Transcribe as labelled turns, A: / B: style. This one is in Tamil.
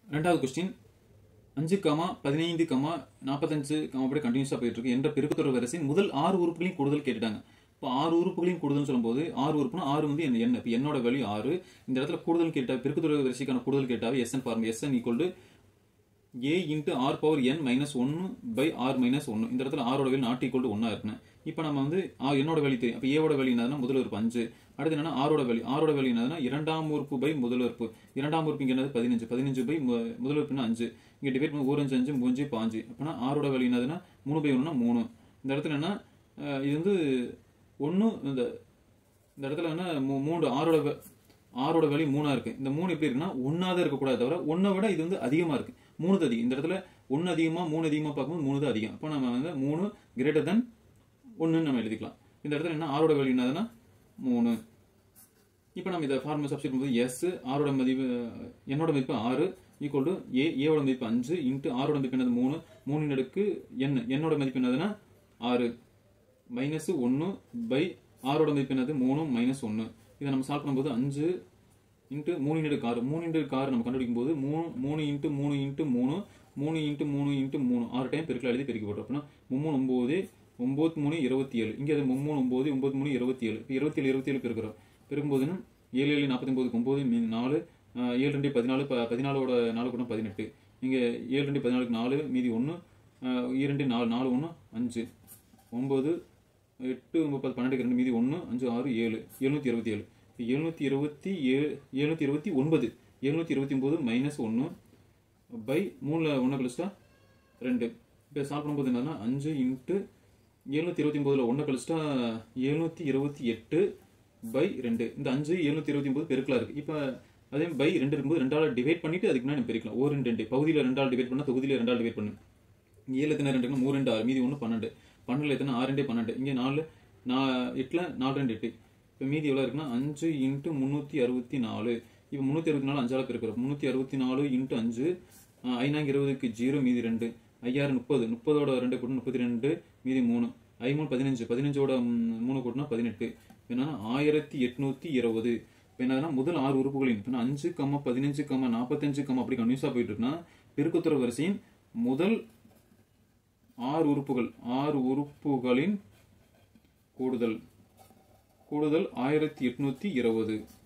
A: ரெண்டாவது கொஸ்டின் அஞ்சு கமா பதினைந்து கமா நாற்பத்தஞ்சு கமா அப்படி கண்டினியூஸாக போயிட்டு இருக்கு என்ற பெருக்குத்தொடர் வரிசையின் முதல் ஆறு உறுப்புகளையும் கூடுதல் கேட்டுட்டாங்க இப்போ ஆறு உறுப்புகளையும் கூடுதல் சொல்லும்போது ஆறு உறுப்புனா ஆறு வந்து என்ன என்ன இப்போ என்னோட வேல்யூ ஆறு இந்த இடத்துல கூடுதல் கேட்டா பெருக்குத்தொடர் வரிசைக்கான கூடுதல் கேட்டாவே S N form S N equal to a into r power n minus ஒன்று பை ஆர் மைனஸ் ஒன்று இந்த இடத்துல ஆரோட வேல்யூ நாட் ஈக்குவல் டு ஒன்றா இருக்குன்னு இப்போ நம்ம வந்து ஆ, என்னோட வேல்யூ தெரியும் அப்போ ஏவோட வேல்யூ என்னதுன்னா முதல் உறுப்பு அஞ்சு அடுத்து என்னன்னா ஆரோட வேல்யூ ஆரோட வேல்யூ என்னதுன்னா இரண்டாம் உறுப்பு பை முதல் உறுப்பு இரண்டாம் உறுப்பு இங்கே என்னது பதினஞ்சு பதினஞ்சு பை மு- முதல் உறுப்புனா அஞ்சு இங்கே டிவைட் பண்ணி ஒரு அஞ்சு அஞ்சு மூஞ்சு பாஞ்சு அப்போனா ஆரோட வேல்யூ என்னதுன்னா மூணு பை ஒன்றுனா மூணு இந்த இடத்துல என்ன அஹ், இது வந்து ஒன்று இந்த இந்த இடத்துல என்ன மூ- மூணு ஆரோட வே- ஆரோட வேல்யூ மூணா இருக்கு இந்த மூணு எப்படி இருக்குன்னா ஒன்னா தான் இருக்கக்கூடாது தவிர ஒன்னை விட இது வந்து அதிகமா இருக்கு மூணு தான் அதிகம் இந்த இடத்துல ஒன்னு அதிகமா மூணு அதிகமா பார்க்கும்போது மூணு தான் அதிகம் அப்போ நம்ம வந்து மூணு கிரேட்டர் தென் ஒன்றுன்னு நம்ம எழுதிக்கலாம் இந்த இடத்துல என்ன ஆரோட வேல்யூ என்னதுன்னா மூணு இப்போ நம்ம இதை ஃபார்முலா சப்ஸ்டிட் பண்ணும்போது எஸ் ஆரோட மதிப்பு என்னோட மதிப்பு ஆறு ஈக்குவல் டு ஏ ஏவோட மதிப்பு அஞ்சு இன்ட்டு ஆரோட மதிப்பு என்னது மூணு மூணின் அடுக்கு என் என்னோட மதிப்பு என்னதுன்னா ஆறு மைனஸ் ஒன்று பை ஆரோட மதிப்பு என்னது மூணு மைனஸ் ஒன்று இதை நம்ம சால்வ் பண்ணும்போது அஞ்சு இன்ட்டு மூணு இன்ட்டு ஆறு மூணு இன்ட்டு ஆறு நம்ம கண்டுபிடிக்கும் போது மூணு மூணு இன்ட்டு மூணு இன்ட்டு மூணு மூணு இன்ட்டு மூணு இன்ட்டு மூணு ஆறு டைம் பெருக்கில் எழுதி பெருக்கி போட்டோம் அப்படின்னா மும்மூணு ஒம்பது ஒம்பது மூணு இருபத்தி ஏழு இங்கே அது மும்மூணு ஒம்பது ஒம்பது மூணு இருபத்தி ஏழு இப்போ இருபத்தி ஏழு இருபத்தி ஏழு பெருக்கிறோம் பெருக்கும்போதுன்னா ஏழு ஏழு நாற்பத்தி ஒம்பது ஒம்பது மீ- நாலு ஆஹ், ஏழு ரெண்டு பதினாலு ப- பதினாலோட நாலு கூட பதினெட்டு இங்கே ஏழு ரெண்டு பதினாலுக்கு நாலு மீதி ஒன்று இரண்டு நாலு நாலு ஒன்று அஞ்சு ஒம்பது எட்டு ஒன்பது பத்து பன்னெண்டுக்கு ரெண்டு மீதி ஒன்று அஞ்சு ஆறு ஏழு எழுநூத்தி இருபத்தி ஏழு எழுநூத்தி இருபத்தி ஏழு எழுநூத்தி இருபத்தி ஒன்பது எழுநூத்தி இருபத்தி ஒன்பது மைனஸ் ஒன்று பை மூணில் ஒன்று கழிச்சிட்டா ரெண்டு இப்போ சால்வ் பண்ணும்போது என்னன்னா அஞ்சு இன்ட்டு எழுநூத்தி இருபத்தி ஒன்பதுல ஒன்று கழிச்சிட்டா எழுநூத்தி இருபத்தி எட்டு பை ரெண்டு இந்த அஞ்சு எழுநூத்தி இருபத்தி ஒன்பது பெருக்கலா இருக்கு இப்போ அதே பை ரெண்டு இருக்கும்போது ரெண்டால் டிவைட் பண்ணிட்டு அதுக்கு முன்னாடி நம்ம பெருக்கலாம் ஒரு ரெண்டு ரெண்டு பகுதியில் ரெண்டால் டிவைட் பண்ணா தொகுதியில் ரெண்டால் டிவைட் பண்ணு இங்கே ஏழு எத்தனை ரெண்டு மூணு ரெண்டு ஆறு மீதி ஒன்று பன்னெண்டு பன்னெண்டுல எத்தனை ஆறு ரெண்டே பன்னெண்டு இங்கே நாலு நான் எட்டில் நாலு ரெண்டு எட்டு இப்போ மீதி எவ்வளோ இருக்குன்னா அஞ்சு இன்ட்டு முந்நூற்றி அறுபத்தி நாலு இப்போ முந்நூற்றி அறுபத்தி நாலு அஞ்சால பெருக்கிறோம் முந்நூற்றி அறுபத்தி நாலு இன்ட்டு அஞ்சு ஆஹ், ஐநாங்க இருபதுக்கு ஜீரோ மீதி ரெண்டு ஐயாயிரம் முப்பது முப்பதோட ரெண்டு கூட்டு முப்பத்தி ரெண்டு மீதி மூணு ஐ மூணு பதினஞ்சு பதினஞ்சோட ம், மூணு கூட்டினா பதினெட்டு என்னன்னா ஆயிரத்தி எட்நூத்தி இருபது இப்போ என்னதுன்னா முதல் ஆறு உறுப்புகளின் இப்போ அஞ்சு கம்மா பதினஞ்சு கம்மா நாற்பத்தஞ்சு கம்மா அப்படி கன்யூஸாக போயிட்டு இருக்குன்னா பெருக்குத்துற வரிசையின் முதல் ஆறு உறுப்புகள் ஆறு உறுப்புகளின் கூடுதல் கூடுதல் ஆயிரத்தி எட்நூத்தி இருபது